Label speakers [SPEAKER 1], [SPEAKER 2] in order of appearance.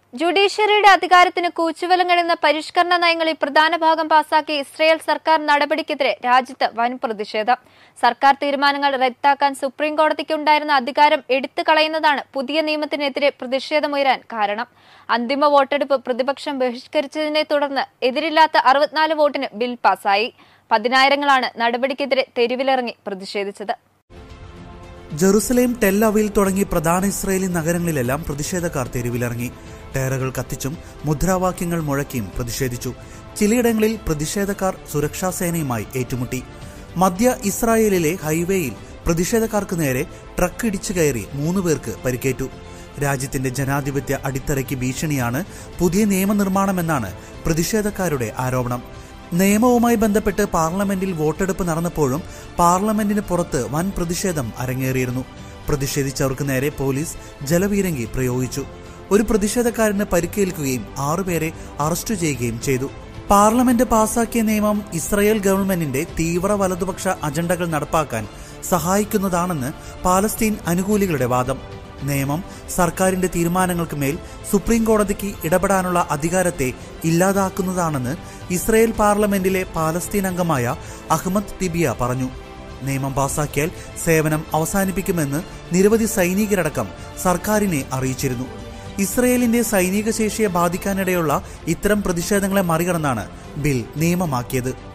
[SPEAKER 1] ജുഡീഷ്യറിയുടെ അധികാരത്തിന് കൂച്ചുവിലങ്ങണിന്ന പരിഷ്കരണ നയങ്ങളിൽ പ്രധാന ഭാഗം പാസാക്കിയ ഇസ്രയേൽ സർക്കാർ നടപടിക്കെതിരെ രാജ്യത്ത് വൻ പ്രതിഷേധം സർക്കാർ തീരുമാനങ്ങൾ റദ്ദാക്കാൻ സുപ്രീം കോടതിക്കുണ്ടായിരുന്ന അധികാരം എടുത്തു കളയുന്നതാണ് പുതിയ നിയമത്തിനെതിരെ പ്രതിഷേധമുയരാൻ കാരണം അന്തിമ വോട്ടെടുപ്പ് പ്രതിപക്ഷം ബഹിഷ്കരിച്ചതിനെ തുടർന്ന് എതിരില്ലാത്ത അറുപത്തിനാല് വോട്ടിന് ബിൽ പാസായി പതിനായിരങ്ങളാണ് നടപടിക്കെതിരെ തെരുവിലിറങ്ങി പ്രതിഷേധിച്ചത്
[SPEAKER 2] ജെറുസലേം ടെൽ തുടങ്ങി പ്രധാന ഇസ്രായേലി നഗരങ്ങളിലെല്ലാം പ്രതിഷേധക്കാർ തെരുവിലിറങ്ങി ടയറുകൾ കത്തിച്ചും മുദ്രാവാക്യങ്ങൾ മുഴക്കിയും പ്രതിഷേധിച്ചു ചിലയിടങ്ങളിൽ പ്രതിഷേധക്കാർ സുരക്ഷാ സേനയുമായി ഏറ്റുമുട്ടി മധ്യ ഇസ്രായേലിലെ ഹൈവേയിൽ പ്രതിഷേധക്കാർക്ക് നേരെ ട്രക്ക് ഇടിച്ചു കയറി മൂന്ന് പേർക്ക് പരിക്കേറ്റു രാജ്യത്തിന്റെ ജനാധിപത്യ അടിത്തറയ്ക്ക് ഭീഷണിയാണ് പുതിയ നിയമനിർമ്മാണമെന്നാണ് പ്രതിഷേധക്കാരുടെ ആരോപണം നിയമവുമായി ബന്ധപ്പെട്ട് പാർലമെന്റിൽ വോട്ടെടുപ്പ് നടന്നപ്പോഴും പാർലമെന്റിന് പുറത്ത് വൻ പ്രതിഷേധം അരങ്ങേറിയിരുന്നു പ്രതിഷേധിച്ചവർക്ക് നേരെ പോലീസ് ജലവീരങ്കി പ്രയോഗിച്ചു ഒരു പ്രതിഷേധക്കാരന് പരിക്കേൽക്കുകയും ആറുപേരെ അറസ്റ്റ് ചെയ്യുകയും ചെയ്തു പാർലമെന്റ് പാസാക്കിയ നിയമം ഇസ്രയേൽ ഗവൺമെന്റിന്റെ തീവ്ര വലതുപക്ഷ അജണ്ടകൾ നടപ്പാക്കാൻ സഹായിക്കുന്നതാണെന്ന് പാലസ്തീൻ അനുകൂലികളുടെ വാദം നിയമം സർക്കാരിന്റെ തീരുമാനങ്ങൾക്ക് മേൽ സുപ്രീം കോടതിക്ക് ഇടപെടാനുള്ള അധികാരത്തെ ഇല്ലാതാക്കുന്നതാണെന്ന് ഇസ്രയേൽ പാർലമെന്റിലെ പാലസ്തീൻ അംഗമായ അഹമ്മദ് ടിബിയ പറഞ്ഞു നിയമം പാസാക്കിയാൽ സേവനം അവസാനിപ്പിക്കുമെന്ന് നിരവധി സൈനികരടക്കം സർക്കാരിനെ അറിയിച്ചിരുന്നു ഇസ്രയേലിന്റെ സൈനിക ശേഷിയെ ബാധിക്കാനിടയുള്ള ഇത്തരം പ്രതിഷേധങ്ങളെ മറികടന്നാണ് ബിൽ നിയമമാക്കിയത്